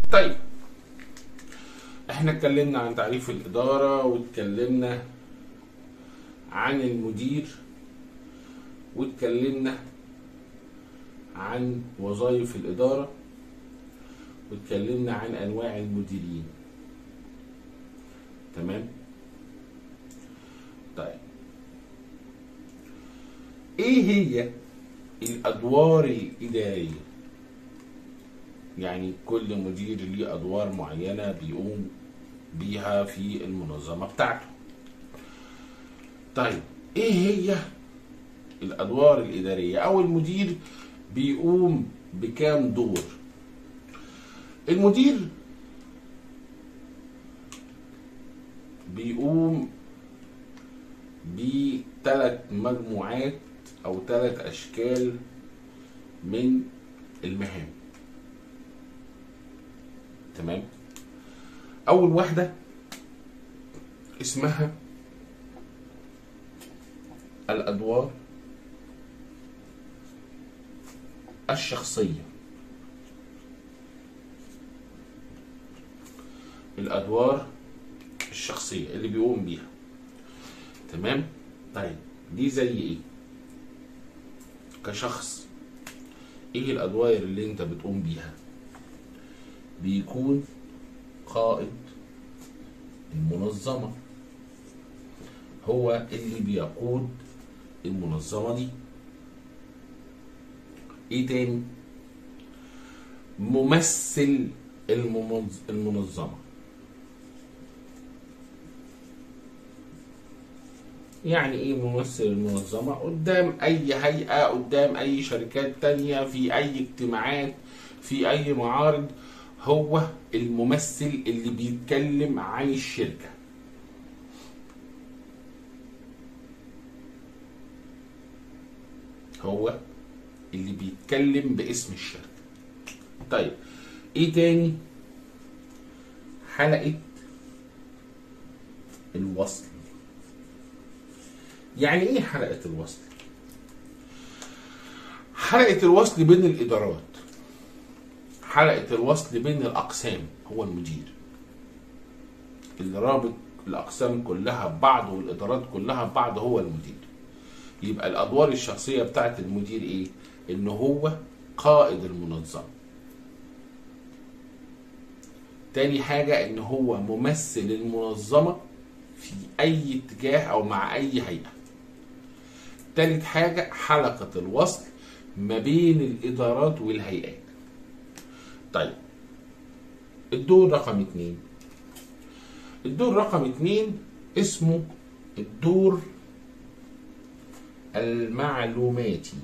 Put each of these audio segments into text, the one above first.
طيب احنا اتكلمنا عن تعريف الإدارة واتكلمنا عن المدير واتكلمنا عن وظائف الإدارة واتكلمنا عن أنواع المديرين تمام طيب ايه هي الادوار الاداريه يعني كل مدير ليه ادوار معينه بيقوم بيها في المنظمه بتاعته طيب ايه هي الادوار الاداريه او المدير بيقوم بكام دور المدير بيقوم بثلاث مجموعات او ثلاث اشكال من المهام تمام اول واحده اسمها الادوار الشخصيه الادوار الشخصيه اللي بيقوم بيها تمام طيب دي زي ايه كشخص ايه الادوار اللي انت بتقوم بيها بيكون قائد المنظمة هو اللي بيقود المنظمة دي ايه تاني ممثل الممز- المنظمة يعني ايه ممثل المنظمة قدام اي هيئة قدام اي شركات تانية في اي اجتماعات في اي معارض هو الممثل اللي بيتكلم عن الشركة هو اللي بيتكلم باسم الشركة طيب ايه تاني حلقة الوصل يعني ايه حلقة الوصل حلقة الوصل بين الإدارات حلقة الوصل بين الأقسام هو المدير اللي رابط الأقسام كلها ببعض والإدارات كلها ببعض هو المدير يبقى الأدوار الشخصية بتاعت المدير إيه؟ إن هو قائد المنظمة تاني حاجة إن هو ممثل المنظمة في أي اتجاه أو مع أي هيئة تالت حاجة حلقة الوصل ما بين الإدارات والهيئات طيب الدور رقم اتنين الدور رقم اتنين اسمه الدور المعلوماتي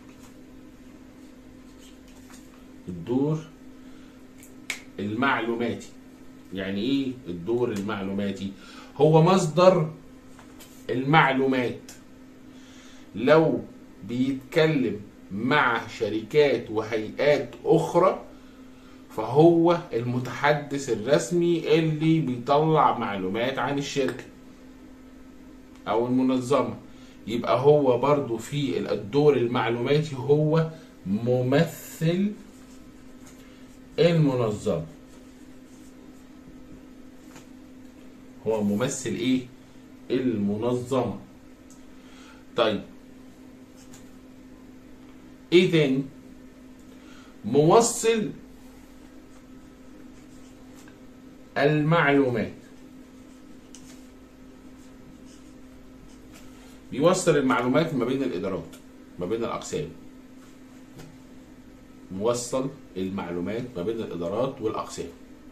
الدور المعلوماتي يعني ايه الدور المعلوماتي هو مصدر المعلومات لو بيتكلم مع شركات وهيئات اخرى فهو المتحدث الرسمي اللي بيطلع معلومات عن الشركة او المنظمة يبقى هو برضو في الدور المعلوماتي هو ممثل المنظمة هو ممثل ايه المنظمة طيب ايه تاني موصل المعلومات بيوصل المعلومات ما بين الادارات ما بين الاقسام موصل المعلومات ما بين الادارات والاقسام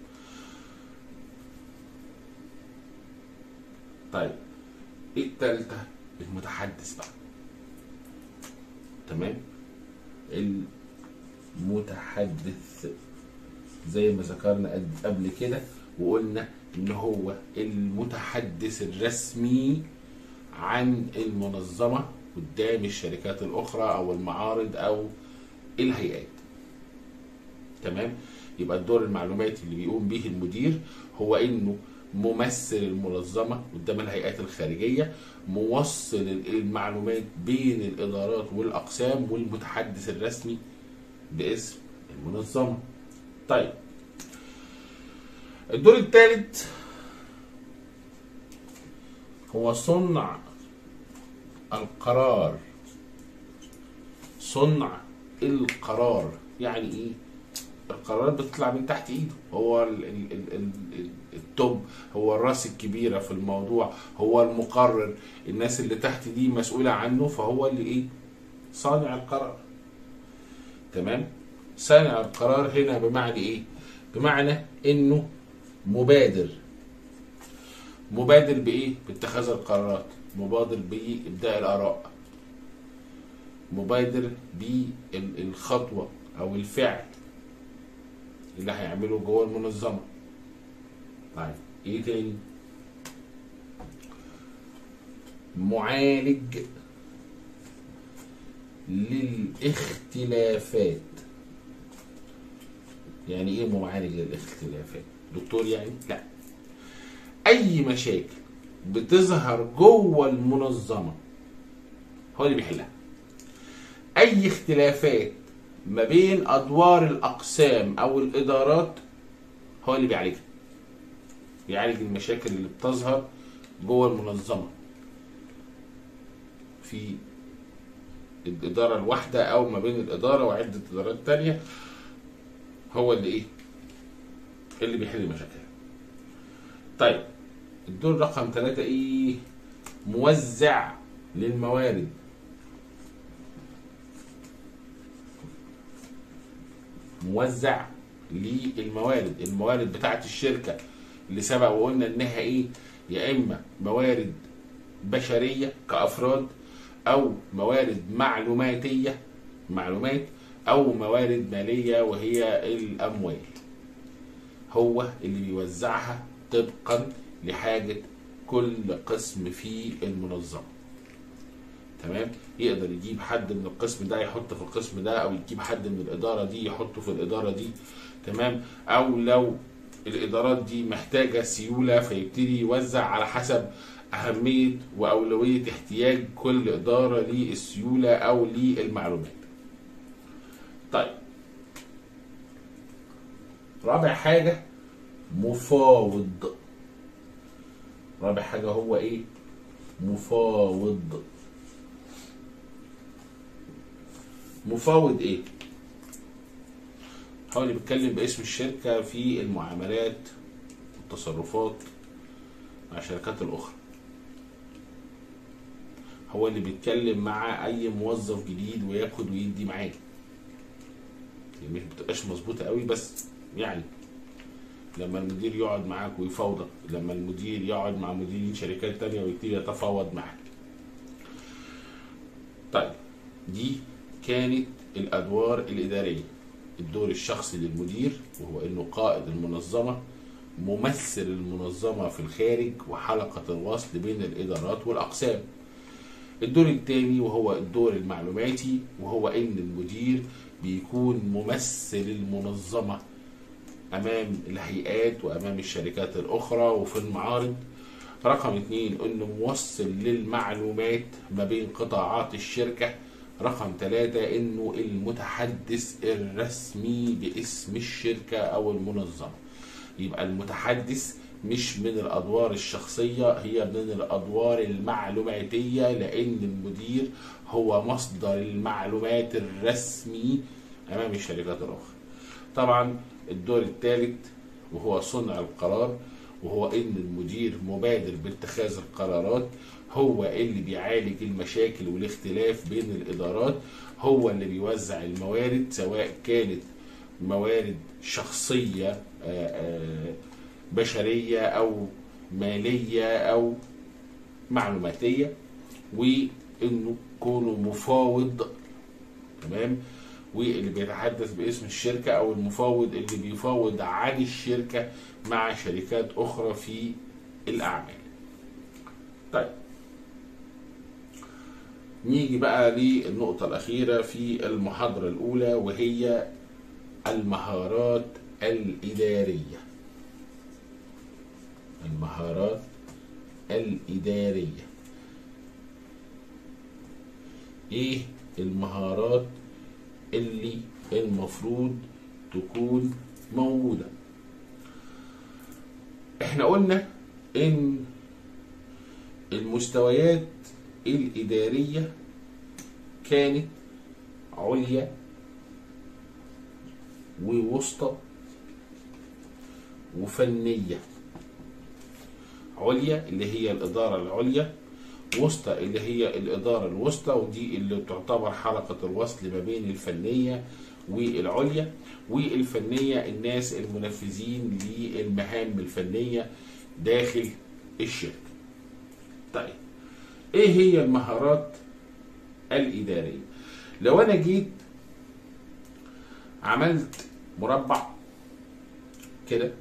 طيب ايه التالتة المتحدث بقى تمام المتحدث زي ما ذكرنا قد- قبل كده وقلنا ان هو المتحدث الرسمي عن المنظمة قدام الشركات الاخرى او المعارض او الهيئات تمام يبقى الدور المعلوماتي اللي بيقوم به المدير هو انه ممثل المنظمة قدام الهيئات الخارجية موصل المعلومات بين الإدارات والأقسام والمتحدث الرسمي باسم المنظمة طيب الدور الثالث هو صنع القرار صنع القرار يعني ايه القرارات بتطلع من تحت ايده هو ال ال ال ال التوب هو الراس الكبيره في الموضوع هو المقرر الناس اللي تحت دي مسؤوله عنه فهو اللي ايه صانع القرار تمام صانع القرار هنا بمعنى ايه بمعنى انه مبادر مبادر بايه باتخاذ القرارات مبادر بابداء الاراء مبادر بالخطوه او الفعل اللي هيعمله جوه المنظمه طيب ايه تاني معالج للاختلافات يعني ايه معالج للاختلافات دكتور يعني لا اي مشاكل بتظهر جوه المنظمه هو اللي بيحلها اي اختلافات ما بين ادوار الاقسام او الادارات هو اللي بيعالجها بيعالج المشاكل اللي بتظهر جوه المنظمه في الاداره الواحده او ما بين الاداره وعده ادارات تانية هو اللي ايه اللي بيحل مشاكلها طيب الدور رقم ثلاثة ايه موزع للموارد موزع للموارد الموارد بتاعت الشركة اللي سبق وقلنا انها ايه يا اما موارد بشرية كأفراد او موارد معلوماتية معلومات او موارد مالية وهي الاموال هو اللي بيوزعها طبقا لحاجة كل قسم في المنظمة تمام يقدر يجيب حد من القسم ده يحطه في القسم ده او يجيب حد من الاداره دي يحطه في الاداره دي تمام او لو الادارات دي محتاجه سيوله فيبتدي يوزع على حسب اهميه واولويه احتياج كل اداره للسيوله او للمعلومات طيب رابع حاجه مفاوض رابع حاجه هو ايه مفاوض مفاوض ايه هو اللي بيتكلم باسم الشركة في المعاملات والتصرفات مع الشركات الأخرى هو اللي بيتكلم مع أي موظف جديد وياخد ويدي معاه مش بتبقاش مظبوطة قوي بس يعني لما المدير يقعد معاك ويفاوضك لما المدير يقعد مع مديرين شركات تانية ويبتدي يتفاوض معاك طيب دي كانت الادوار الاداريه الدور الشخصي للمدير وهو انه قائد المنظمه ممثل المنظمه في الخارج وحلقه الوصل بين الادارات والاقسام الدور الثاني وهو الدور المعلوماتي وهو ان المدير بيكون ممثل المنظمه امام الهيئات وامام الشركات الاخرى وفي المعارض رقم اثنين انه موصل للمعلومات ما بين قطاعات الشركه رقم ثلاثة انه المتحدث الرسمي باسم الشركة او المنظمة يبقى المتحدث مش من الادوار الشخصية هي من الادوار المعلوماتية لان المدير هو مصدر المعلومات الرسمي امام الشركات الاخرى طبعا الدور الثالث وهو صنع القرار وهو ان المدير مبادر باتخاذ القرارات هو اللي بيعالج المشاكل والاختلاف بين الادارات هو اللي بيوزع الموارد سواء كانت موارد شخصيه بشريه او ماليه او معلوماتيه وانه كونه مفاوض تمام واللي بيتحدث باسم الشركه او المفاوض اللي بيفاوض عن الشركه مع شركات اخرى في الاعمال طيب نيجي بقى للنقطة الأخيرة في المحاضرة الأولى وهي المهارات الإدارية المهارات الإدارية إيه المهارات اللي المفروض تكون موجودة احنا قلنا ان المستويات الإدارية كانت عليا ووسطى وفنية عليا اللي هي الإدارة العليا وسطى اللي هي الإدارة الوسطى ودي اللي تعتبر حلقة الوصل ما بين الفنية والعليا والفنية الناس المنفذين للمهام الفنية داخل الشركة طيب ايه هي المهارات الإدارية لو أنا جيت عملت مربع كده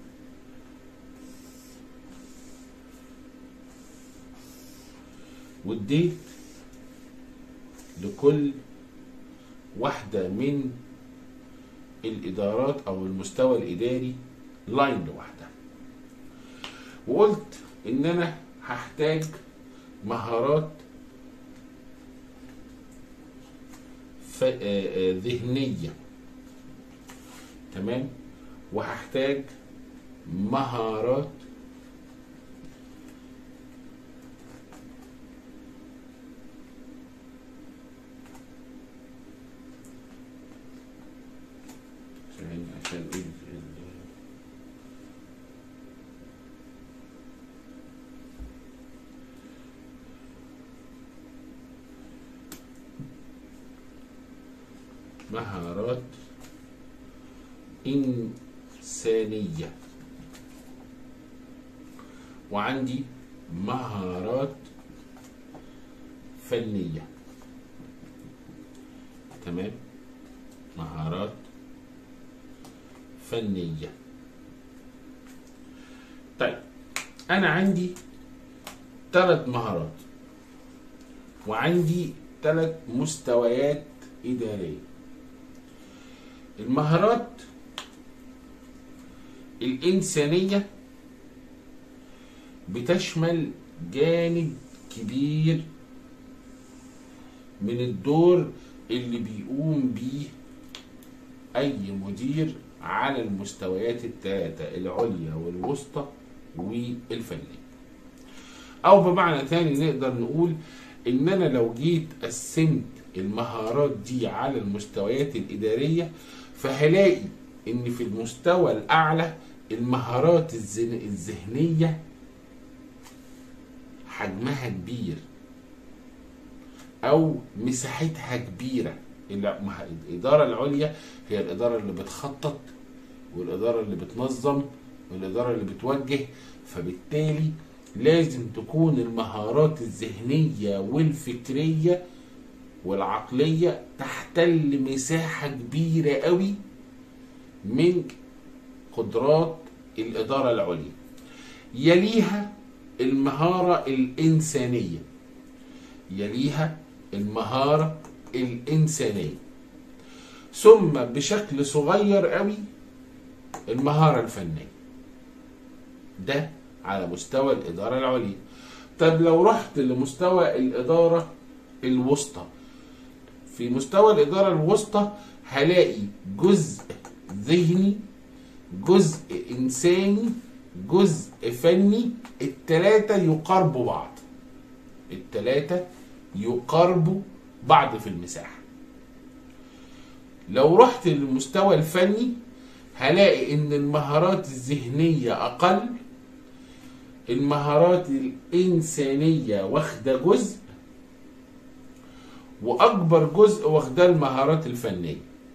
واديت لكل واحدة من الإدارات أو المستوى الإداري لاين لوحدها وقلت إن أنا هحتاج مهارات ف- آه، آه، ذهنية تمام وهحتاج مهارات عشان عشان ايه ال- مهارات إنسانية وعندي مهارات فنية تمام مهارات فنية طيب أنا عندي ثلاث مهارات وعندي ثلاث مستويات إدارية المهارات الإنسانية بتشمل جانب كبير من الدور اللي بيقوم بيه أي مدير على المستويات الثلاثة العليا والوسطى والفنية أو بمعنى تاني نقدر نقول إن أنا لو جيت قسمت المهارات دي على المستويات الإدارية فهلاقي إن في المستوى الأعلى المهارات الذن- الذهنية حجمها كبير أو مساحتها كبيرة الع- مه- الإدارة العليا هي الإدارة اللي بتخطط والإدارة اللي بتنظم والإدارة اللي بتوجه فبالتالي لازم تكون المهارات الذهنية والفكرية والعقلية تحتل مساحة كبيرة قوي من قدرات الإدارة العليا يليها المهارة الإنسانية يليها المهارة الإنسانية ثم بشكل صغير قوي المهارة الفنية ده على مستوى الإدارة العليا طب لو رحت لمستوى الإدارة الوسطى في مستوى الإدارة الوسطى هلاقي جزء ذهني جزء إنساني جزء فني التلاتة يقاربوا بعض التلاتة يقاربوا بعض في المساحة لو رحت للمستوى الفني هلاقي ان المهارات الذهنية اقل المهارات الانسانية واخدة جزء واكبر جزء واخداه المهارات الفنية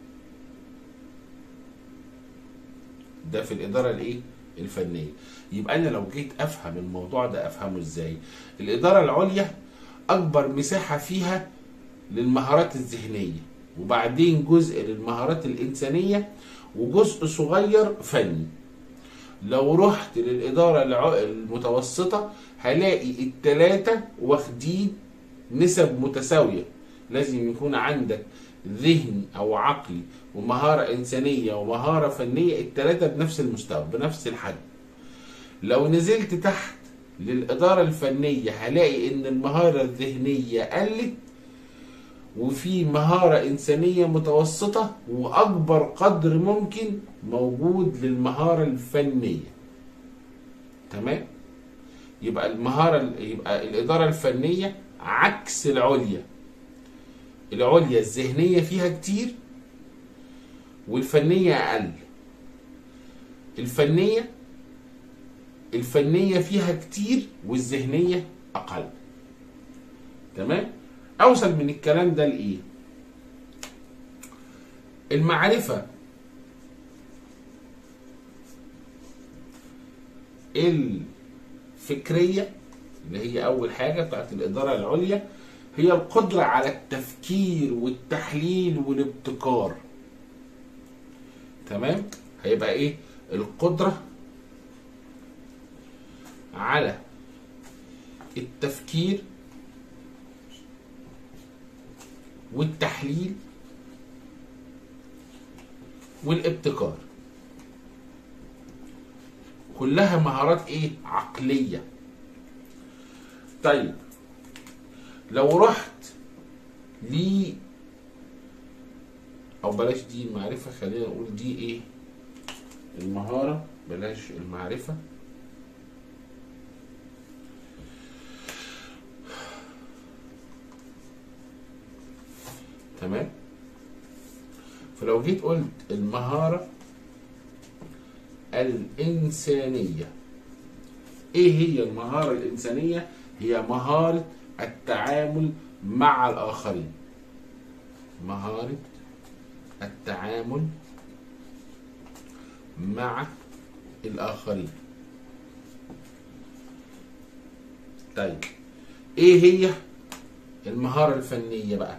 ده في الادارة الايه الفنية يبقى انا لو جيت افهم الموضوع ده افهمه ازاي الادارة العليا اكبر مساحة فيها للمهارات الذهنية وبعدين جزء للمهارات الإنسانية وجزء صغير فني لو رحت للإدارة الع- المتوسطة هلاقي التلاتة واخدين نسب متساوية لازم يكون عندك ذهني أو عقلي ومهارة إنسانية ومهارة فنية التلاتة بنفس المستوى بنفس الحجم لو نزلت تحت للإدارة الفنية هلاقي إن المهارة الذهنية قلت وفي مهارة إنسانية متوسطة وأكبر قدر ممكن موجود للمهارة الفنية تمام يبقى المهارة يبقى الإدارة الفنية عكس العليا العليا الذهنية فيها كتير والفنية أقل الفنية الفنية فيها كتير والذهنية أقل تمام أوصل من الكلام ده لإيه المعرفة الفكرية اللي هي أول حاجة بتاعت الإدارة العليا هي القدرة على التفكير والتحليل والابتكار تمام هيبقى إيه القدرة على التفكير والتحليل والابتكار كلها مهارات ايه عقلية طيب لو رحت لي او بلاش دي المعرفة خلينا نقول دي ايه المهارة بلاش المعرفة تمام فلو جيت قلت المهارة الإنسانية إيه هي المهارة الإنسانية؟ هي مهارة التعامل مع الآخرين مهارة التعامل مع الآخرين طيب إيه هي المهارة الفنية بقى؟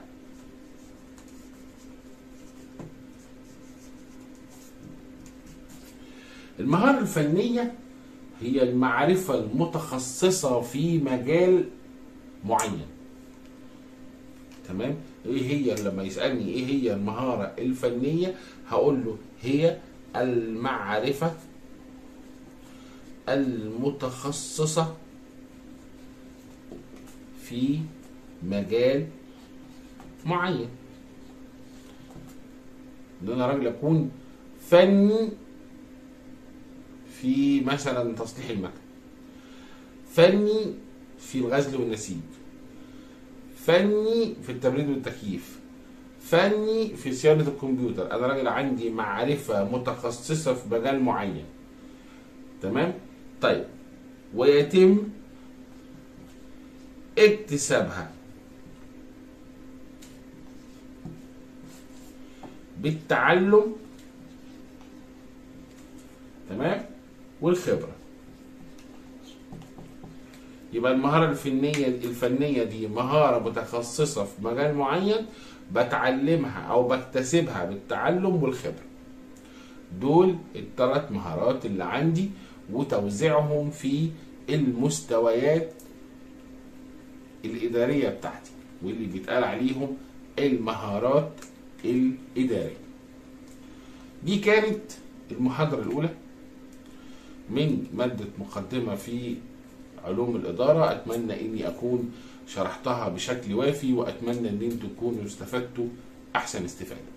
المهارة الفنية هي المعرفة المتخصصة في مجال معين تمام ايه هي لما يسألني ايه هي المهارة الفنية هقول له هي المعرفة المتخصصة في مجال معين ان انا راجل اكون فني في مثلا تصليح المكن فني في الغزل والنسيج فني في التبريد والتكييف فني في صيانة الكمبيوتر أنا راجل عندي معرفة متخصصة في مجال معين تمام طيب ويتم اكتسابها بالتعلم تمام والخبرة يبقى المهارة الفنية الفنية دي مهارة متخصصة في مجال معين بتعلمها أو بكتسبها بالتعلم والخبرة دول الثلاث مهارات اللي عندي وتوزيعهم في المستويات الإدارية بتاعتي واللي بيتقال عليهم المهارات الإدارية دي كانت المحاضرة الأولى من مادة مقدمة في علوم الإدارة أتمنى إني أكون شرحتها بشكل وافي وأتمنى إن انتوا تكونوا استفدتوا أحسن استفادة